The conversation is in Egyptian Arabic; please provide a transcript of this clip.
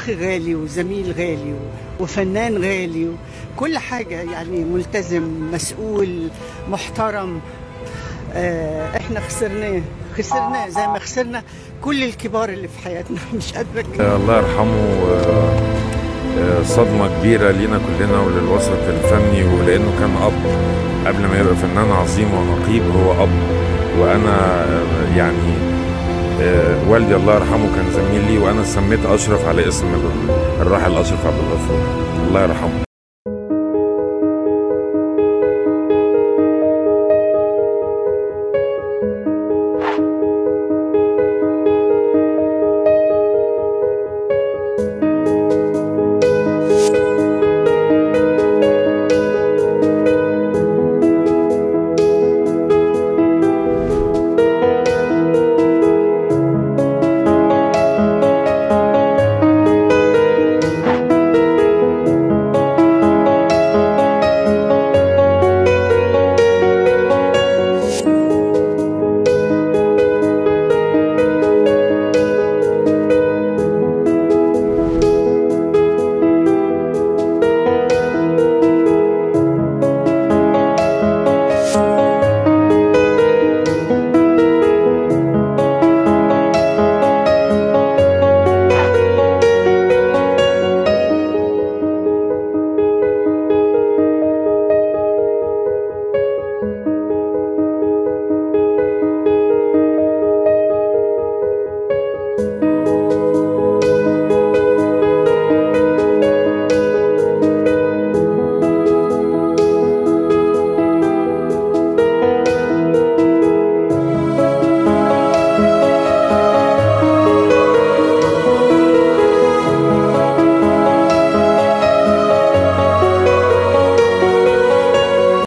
اخ غالي وزميل غالي وفنان غالي وكل حاجه يعني ملتزم مسؤول محترم آه، احنا خسرناه خسرناه زي ما خسرنا كل الكبار اللي في حياتنا مش قادره أتكلم. الله يرحمه آه، آه، صدمة كبيرة لينا كلنا وللوسط الفني ولأنه كان أب قبل ما يبقى فنان عظيم ونقيب هو أب وأنا آه، يعني آه، والدي الله يرحمه كان زميل لي وأنا سميت أشرف على اسم الراحل أشرف عبد الغفور الله يرحمه